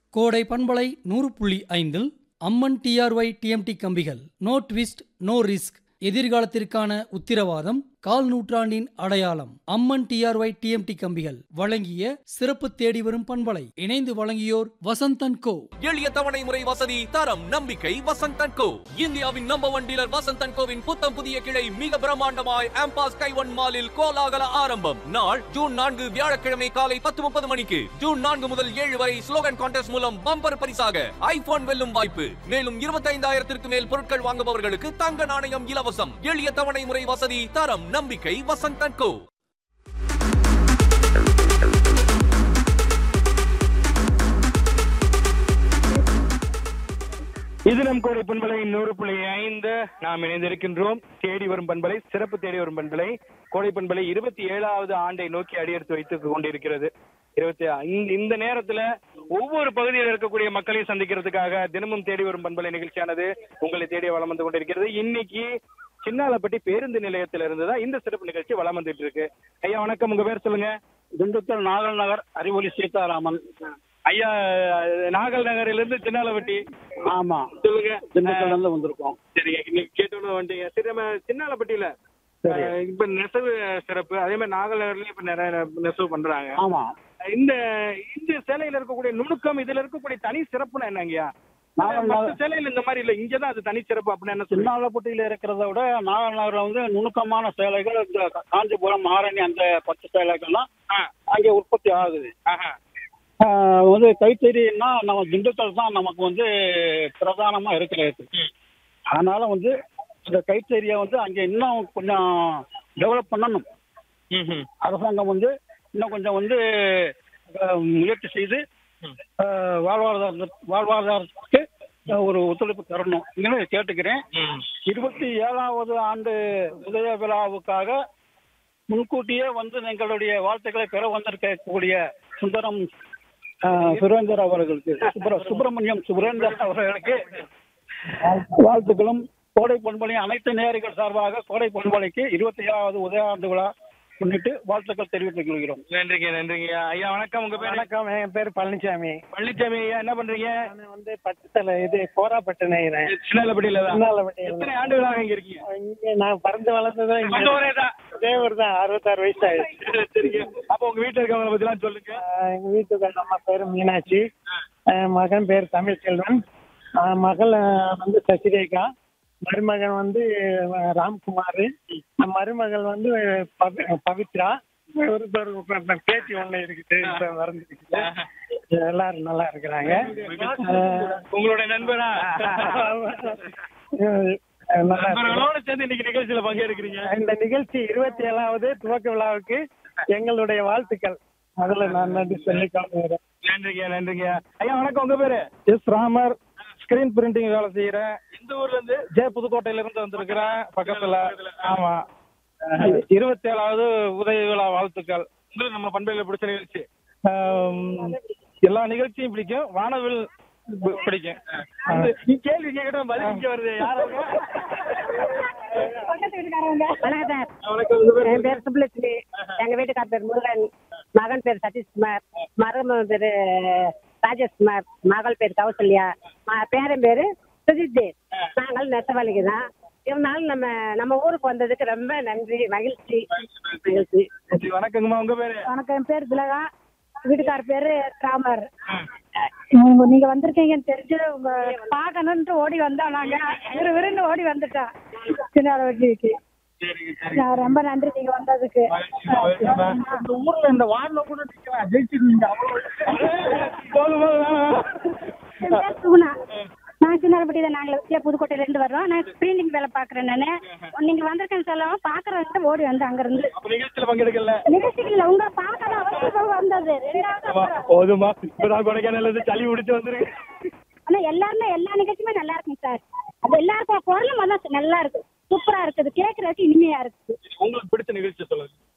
கோடை பண்பலை நூறு புள்ளி ஐந்தில் அம்மன் டிஆர்ஒய் டிஎம்டி கம்பிகள் நோ ட்விஸ்ட் நோ ரிஸ்க் எதிர்காலத்திற்கான உத்திரவாதம் கால் நூற்றாண்டின் அடையாளம் அம்மன் டிஆர்ஒய் டிஎம்டி கம்பிகள் வழங்கிய சிறப்பு தேடி வரும் பண்பலை இணைந்து வழங்கியோர் வசந்தன் கோ எளிய தவணை முறை வசதி தரம் நம்பிக்கை வசந்தன் கோ இந்தியாவின் நம்பர் ஒன் டீலர் வசந்தன் கோவின் புத்தம் புதிய கிளை மிக பிரம்மாண்டமாய் ஆம்பாஸ் கைவன் மாலில் கோலாகல ஆரம்பம் நாள் ஜூன் நான்கு வியாழக்கிழமை காலை பத்து முப்பது மணிக்கு ஜூன் நான்கு முதல் ஏழு வரை ஸ்லோகன் கான்டெஸ்ட் மூலம் பம்பர் பரிசாக ஐபோன் வெல்லும் வாய்ப்பு மேலும் இருபத்தைந்தாயிரத்திற்கு மேல் பொருட்கள் வாங்குபவர்களுக்கு தங்க நாணயம் இலவசம் எளிய தவணை முறை வசதி தரம் நம்பிக்கை வசந்தன் கோ இது நம் கோடை பண்பலை நூறு புள்ளி ஐந்து நாம் இணைந்திருக்கின்றோம் தேடி வரும் பண்பலை சிறப்பு தேடி வரும் பண்பலை கோடை பண்பலை இருபத்தி ஏழாவது ஆண்டை நோக்கி அடியெடுத்து வைத்துக் கொண்டிருக்கிறது இருபத்தி இந்த- இந்த நேரத்துல ஒவ்வொரு பகுதியில் இருக்கக்கூடிய மக்களையும் சந்திக்கிறதுக்காக தினமும் தேடி வரும் பண்பலை நிகழ்ச்சியானது உங்களை தேடி வளம் வந்து கொண்டிருக்கிறது இன்னைக்கு சின்னாலப்பட்டி பேருந்து நிலையத்தில இருந்து தான் இந்த சிறப்பு நிகழ்ச்சி வளம் வந்துட்டு இருக்கு ஐயா வணக்கம் உங்க பேர் சொல்லுங்க திண்டுக்கல் நாகல் நகர் அறிவொளி சீதாராமன் ஐயா நாகல் நகரிலிருந்து சின்னாலப்பட்டி ஆமா சொல்லுங்க திண்டுக்கல்ல இருந்து வந்திருக்கோம் சரிங்க இன்னைக்கு கேட்டோன்னு வந்துட்டீங்க சரி நம்ம சின்னாலப்பட்டியில சரி. அஹ், இப்ப நெசவு சிறப்பு அதே மாதிரி நாகலர்லயும் இப்ப நிறைய நெசவு பண்றாங்க ஆமா இந்த இந்த சேலையில இருக்கக்கூடிய நுணுக்கம் இதுல இருக்கக்கூடிய தனி சிறப்புனா என்னங்கய்யா நாகல் மத்த நகர் சேலையில இந்த மாதிரி இல்ல இங்கதான் அது தனி சிறப்பு அப்படின்னு என்ன சொல்லுங்க சின்னாலப்பட்டியில இருக்கிறத விட நாகல் நகர்ல வந்து நுணுக்கமான சேலைகள் இந்த காஞ்சிபுரம் ஆரணி அந்த பட்டு சேலைகள்லாம் அங்கே உற்பத்தி ஆகுது ஆஹ் வந்து கைத்தறின்னா நம்ம திண்டுக்கல் தான் நமக்கு வந்து பிரதானமா இருக்கிறது அதனால வந்து இந்த கைத்தறியை வந்து அங்கே இன்னும் கொஞ்சம் டெவலப் பண்ணணும் அரசாங்கம் வந்து இன்னும் கொஞ்சம் வந்து அஹ், முயற்சி செய்து அஹ், வாழ்வாதார வாழ்வாதாரத்துக்கு அஹ், ஒரு ஒத்துழைப்பு தரணும் இன்னும் கேட்டுக்கிறேன் இருபத்தி ஏழாவது ஆண்டு உதய விழாவுக்காக முன்கூட்டியே வந்து எங்களுடைய வாழ்த்துக்களை பெற வந்திருக்கக்கூடிய சுந்தரம் அஹ், சுரேந்தர் அவர்களுக்கு சுப்ர- சுப்பிரமணியம் சுரேந்தர் அவர்களுக்கு வாழ்த்துக்களும் கோடை பொன்மொழி அனைத்து நேயர்கள் சார்பாக கோடை பொன்மொழிக்கு இருபத்தி ஏழாவது உதயாண்டு விழா முன்னிட்டு வாழ்த்துக்கள் தெரிவித்துக் கொள்கிறோம் நன்றிங்க நன்றிங்க ஐயா வணக்கம் உங்க பேர் வணக்கம் என் பேர் பழனிசாமி பழனிசாமி ஐயா என்ன பண்றீங்க நான் வந்து பட்டு தலை இது கோராப்பட்டு நெய்கிறேன் சின்னாலப்பட்டியில தான் சின்னாலப்பட்டியில எத்தனை ஆண்டுகளாக இங்க இருக்கீங்க இங்க நான் பிறந்து வளர்ந்ததும் இங்க அந்த ஒரே தான். இதே ஊர் தான் அறுபத்தாறு வயசு ஆயிடுச்சு சரிங்க அப்ப உங்க வீட்டுல இருக்கவங்கள பத்தி எல்லாம் சொல்லுங்க ஆஹ் எங்க வீட்டுக்கு அம்மா பேரு மீனாட்சி ஆஹ் மகன் பேர் தமிழ்செல்வன் ஆஹ் மகள் ஆஹ் வந்து சசிரேகா மருமகன் வந்து ஆஹ் ராம்குமார் மருமகள் வந்து பவி- பவித்ரா ஒரு ஒரு ப- பேத்தி ஒண்ணு இருக்குது இப்ப மறந்துருக்குது எல்லாரும் நல்லா இருக்கிறாங்க ஆஹ் உங்களுடைய நண்பரா நல்லா இருக்கு. நண்பர்களோட சேர்ந்து இன்னைக்கு நிகழ்ச்சியில பங்கேற்கிறீங்க இந்த நிகழ்ச்சி இருபத்தி ஏழாவது துவக்க விழாவுக்கு எங்களுடைய வாழ்த்துக்கள் முதல்ல நான் நன்றி சொல்லி காட்டுகிறேன் நன்றிங்க நன்றிங்க ஐயா வணக்கம் உங்க பேரு எஸ் ராமர் ஸ்கிரீன் பிரிண்டிங் வேலை செய்யறேன் எந்த ஊர்ல இருந்து ஜே புதுக்கோட்டையில இருந்து வந்திருக்கிறேன் பக்கத்துல ஆமா இருபத்தி ஏழாவது உதய விழா வாழ்த்துக்கள் உங்களுக்கு நம்ம பண்பையில பிடிச்ச நிகழ்ச்சி ஆம், எல்லா நிகழ்ச்சியும் பிடிக்கும் வானவில் பி- பிடிக்கும் அது நீ கேள்வி கேட்கற பதில் இங்க வருது யாரு வணக்கம் சார் வணக்கம் உங்க பேரு என் பேர் சுப்புலட்சுமி எங்க வீட்டுக்கார் பேர் முருகன் மகன் பேர் சதீஷ்குமார் மருமகன் பேரு ராஜேஷ்குமார் மகள் பேர் கௌசல்யா ம- பேரன் பேரு சுஜித் நாங்கள் நெசவாளிக்கு தான் இருந்தாலும் நம்ம நம்ம ஊருக்கு வந்ததுக்கு ரொம்ப நன்றி மகிழ்ச்சி மகிழ்ச்சி சரி, வணக்கங்கம்மா உங்க பேரு வணக்கம் என் பேர் திலகா வீட்டுக்கார் பேரு ராமர் உங்க- நீங்க வந்திருக்கீங்கன்னு தெரிஞ்சு உங்க பாக்கணும்னு ஓடி வந்தோம் நாங்க விறு விறுன்னு ஓடி வந்துட்டோம் சின்ன வட்டிக்கு சரிங்க சரி நான் ரொம்ப நன்றி நீங்க வந்ததுக்கு இந்த ஊர்ல இந்த வார்டுல கூட நிக்கலாம் ஜெயிச்சிருந்தீங்க போதும் போதும் வேணாம், என் பேர் சுகுணா நான் சின்னப்பட்டி தான் நாங்கள் வித்தியா புதுக்கோட்டையில இருந்து வர்றோம் நான் பிரிண்டிங் வேலை பாக்குறேன் நானு நீங்க வந்திருக்கேன்னு சொல்லவும் பாக்குறேன்ட்டு ஓடி வந்தேன் அங்க இருந்து அப்ப நிகழ்ச்சியில பங்கெடுக்கல நிகழ்ச்சிகள் உங்க பார்க்க அவசரம் வந்தது ரெண்டாவது அப்புறம். போதுமா இப்பதான் கொடைக்கானல்ல இருந்து சளி பிடிச்சு வந்துருக்கு ஆனா எல்லாருமே எல்லா நிகழ்ச்சியுமே நல்லா இருக்குங்க சார் அது எல்லாருக்கும் குரலும் வந்து நல்லா இருக்கு சூப்பரா இருக்குது கேட்கறதுக்கு இனிமையா இருக்குது உங்களுக்கு பிடிச்ச நிகழ்ச்சி சொல்லுங்க